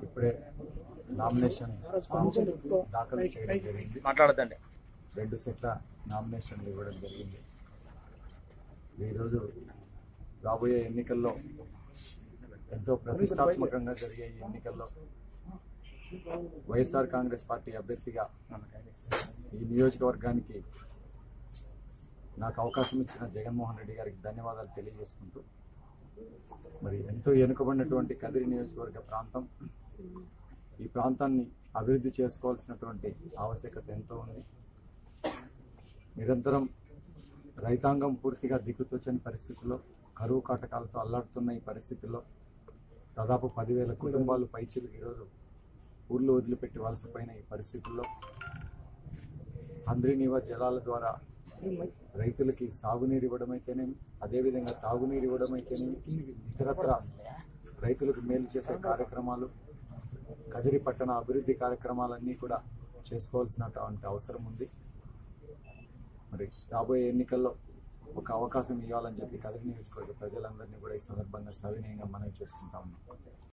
ఇప్పుడే నామినేషన్ దాఖలు చేయడం జరిగింది మాట్లాడదండి రెండు సెట్ల నామినేషన్లు ఇవ్వడం జరిగింది ఈరోజు రాబోయే ఎన్నికల్లో ఎంతో ప్రతిష్టాత్మకంగా జరిగే ఈ ఎన్నికల్లో వైఎస్ఆర్ కాంగ్రెస్ పార్టీ అభ్యర్థిగా ఈ నియోజకవర్గానికి నాకు అవకాశం ఇచ్చిన జగన్మోహన్ రెడ్డి గారికి ధన్యవాదాలు తెలియజేసుకుంటూ మరి ఎంతో వెనుకబడినటువంటి కదిరి నియోజకవర్గ ప్రాంతం ఈ ప్రాంతాన్ని అభివృద్ధి చేసుకోవాల్సినటువంటి ఆవశ్యకత ఎంతో ఉంది నిరంతరం రైతాంగం పూర్తిగా దిక్కుతోచని పరిస్థితుల్లో కరువు కాటకాలతో అల్లాడుతున్న ఈ పరిస్థితుల్లో దాదాపు పదివేల కుటుంబాలు పైచిలు ఈరోజు ఊర్లు వదిలిపెట్టి వలసపోయిన ఈ పరిస్థితుల్లో అంద్రినీవ జలాల ద్వారా రైతులకి సాగునీరు ఇవ్వడం అయితేనేమి అదేవిధంగా తాగునీరు ఇవ్వడం అయితేనేమి ఇతరత్ర రైతులకు మేలు చేసే కార్యక్రమాలు కదిరి పట్టణ అభివృద్ధి కార్యక్రమాలన్నీ కూడా చేసుకోవాల్సినటువంటి అవసరం ఉంది మరి రాబోయే ఎన్నికల్లో ఒక అవకాశం ఇవ్వాలని చెప్పి కదిరి నియోజకవర్గ ప్రజలందరినీ కూడా ఈ సందర్భంగా సవినయంగా మనవి చేసుకుంటా ఉన్నాం